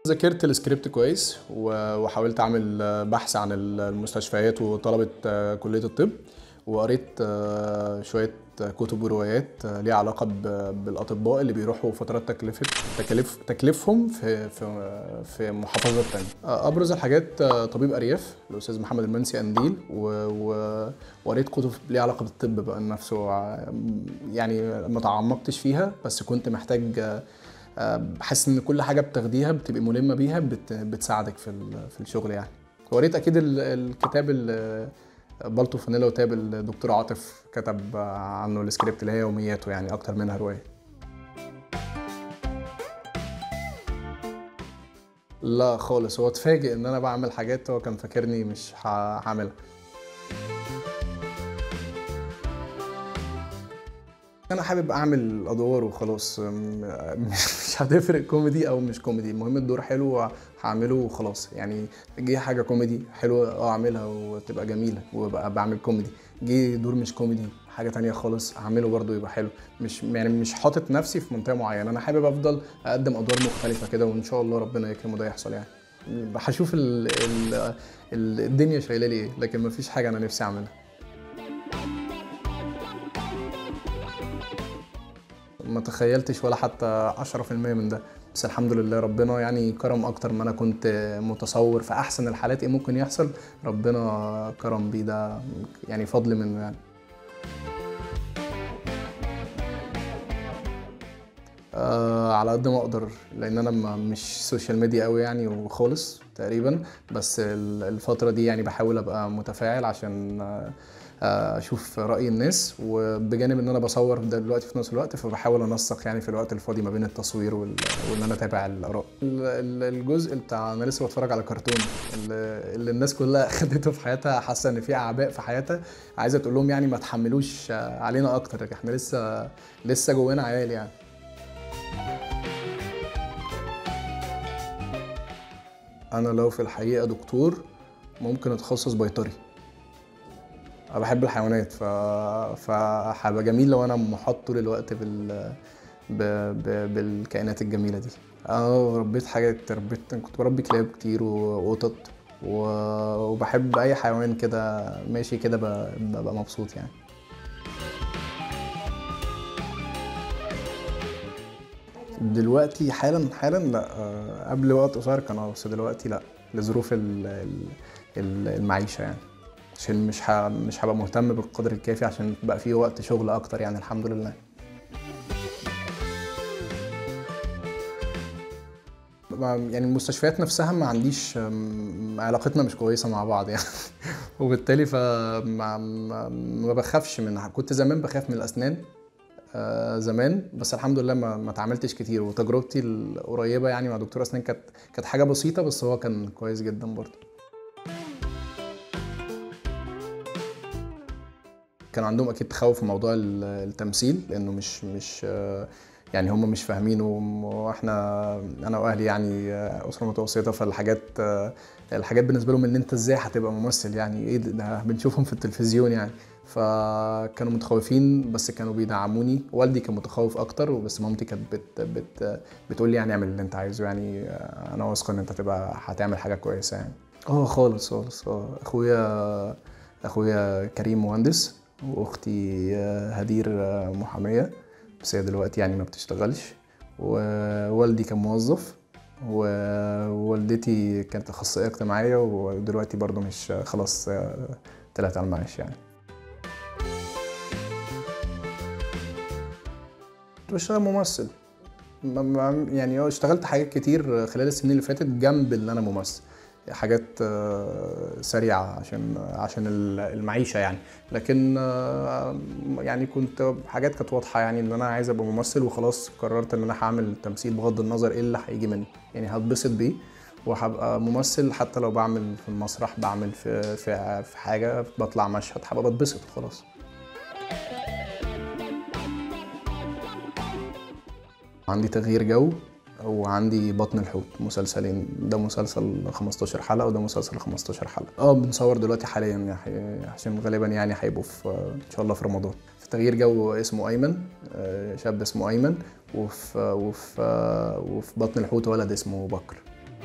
ذاكرت السكريبت كويس و- وحاولت اعمل آه، بحث عن المستشفيات وطلبه آه، كليه الطب وقريت آه، شويه كتب وروايات آه، ليها علاقه ب- بالاطباء اللي بيروحوا فترات تكلفه تكاليف تكليفهم في في في محافظات تانية آه، ابرز الحاجات آه، طبيب ارياف الاستاذ محمد المنسي قنديل و- و- وقريت كتب ليها علاقه بالطب بقى نفسه ع- يعني ما تعمقتش فيها بس كنت محتاج آه، آه، بحس ان كل حاجه بتاخديها بتبقي ملمه بيها بت بتساعدك في ال- في الشغل يعني وقريت اكيد ال- الكتاب ال- بالطو فانيلا وتاب الدكتور عاطف كتب عنه السكريبت اللي هي يومياته يعني اكتر منها روايه لا خالص هو اتفاجئ ان انا بعمل حاجات هو كان فاكرني مش ه- هعملها انا حابب اعمل ادوار وخلاص م- مش هتفرق كوميدي او مش كوميدي المهم الدور حلو هعمله وخلاص يعني جه حاجه كوميدي حلوه اه اعملها وتبقى جميله وابقى بعمل كوميدي جه دور مش كوميدي حاجه تانية خالص هعمله برضو يبقى حلو مش يعني مش حاطط نفسي في منطقه معينه انا حابب افضل اقدم ادوار مختلفه كده وان شاء الله ربنا يكرم وده يحصل يعني هشوف ال ال ال الدنيا شايله لي ايه لكن مفيش حاجه انا نفسي اعملها ما تخيلتش ولا حتى 10% من ده بس الحمد لله ربنا يعني كرم اكتر ما انا كنت متصور في احسن الحالات ايه ممكن يحصل ربنا كرم بيه ده يعني فضل منه يعني آه على قد ما اقدر لان انا ما- مش سوشيال ميديا قوي يعني وخالص تقريبا بس ال- الفتره دي يعني بحاول ابقى متفاعل عشان آه، آه، اشوف راي الناس وبجانب ان انا بصور ده دلوقتي في نفس الوقت فبحاول انسق يعني في الوقت الفاضي ما بين التصوير وال- وان انا اتابع الاراء ال- ال- الجزء بتاع انا لسه بتفرج على كرتون اللي, اللي الناس كلها خدته في حياتها حاسه ان في اعباء في حياتها عايزه تقول لهم يعني ما تحملوش آه، علينا اكتر احنا لسه لسه جوانا عيال يعني انا لو في الحقيقه دكتور ممكن اتخصص بيطري انا بحب الحيوانات ف... فهيبقى جميل لو انا محاط طول الوقت بال ب... ب... بالكائنات الجميله دي انا ربيت حاجات ربيت كنت بربي كلاب كتير وقطط و... وبحب اي حيوان كده ماشي كده ب... ببقى مبسوط يعني دلوقتي حالا حالا لا آه، قبل وقت قصير كان اه بس دلوقتي لا لظروف ال- ال- ال- المعيشه يعني عشان مش ه... مش هبقى مهتم بالقدر الكافي عشان بقى في وقت شغل اكتر يعني الحمد لله ما- يعني المستشفيات نفسها ما عنديش أم، علاقتنا مش كويسه مع بعض يعني وبالتالي فما ما, ما بخافش منها كنت زمان بخاف من الاسنان آه، زمان بس الحمد لله ما ما اتعاملتش كتير وتجربتي القريبه يعني مع دكتور اسنان كانت كانت حاجه بسيطه بس هو كان كويس جدا برضه كان عندهم اكيد تخوف في موضوع ال- التمثيل لانه مش مش آه، يعني هم مش فاهمينه واحنا انا واهلي يعني آه، اسره متوسطه فالحاجات آه، الحاجات بالنسبه لهم ان انت ازاي هتبقى ممثل يعني ايه ده- ده بنشوفهم في التلفزيون يعني فكانوا متخوفين بس كانوا بيدعموني والدي كان متخوف اكتر بس مامتي كانت بت بت بتقول لي يعني اعمل اللي انت عايزه يعني آه، انا واثقه ان انت تبقى هتعمل حاجه كويسه يعني اه خالص خالص اه اخويا اخويا كريم مهندس واختي آه، هدير آه، محاميه بس هي دلوقتي يعني ما بتشتغلش ووالدي كان موظف ووالدتي كانت اخصائيه اجتماعيه ودلوقتي برضو مش خلاص آه، طلعت على المعاش يعني كنت بشتغل ممثل ما- ما- يعني اه اشتغلت حاجات كتير خلال السنين اللي فاتت جنب ان انا ممثل حاجات آه، سريعة عشان عشان ال- المعيشة يعني لكن آه، يعني كنت حاجات كانت واضحة يعني ان انا عايز ابقى ممثل وخلاص قررت ان انا هعمل تمثيل بغض النظر ايه اللي هيجي منه يعني هتبسط بيه وهبقى ممثل حتى لو بعمل في المسرح بعمل في في في حاجة بطلع مشهد هبقى بتبسط وخلاص عندي تغيير جو وعندي بطن الحوت مسلسلين ده مسلسل 15 حلقة وده مسلسل 15 حلقة اه بنصور دلوقتي حاليا يعني عشان غالبا يعني هيبقوا في ان شاء الله في رمضان في تغيير جو اسمه ايمن آه، شاب اسمه ايمن وفي وفي وفي بطن الحوت ولد اسمه بكر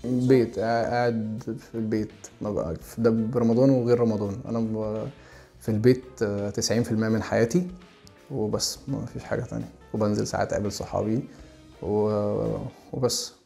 بيت قاعد في البيت ما بقى ده برمضان وغير رمضان انا ب- في البيت آه، 90% من حياتي وبس ما فيش حاجة تانية وبنزل ساعات اقابل صحابي و- وبس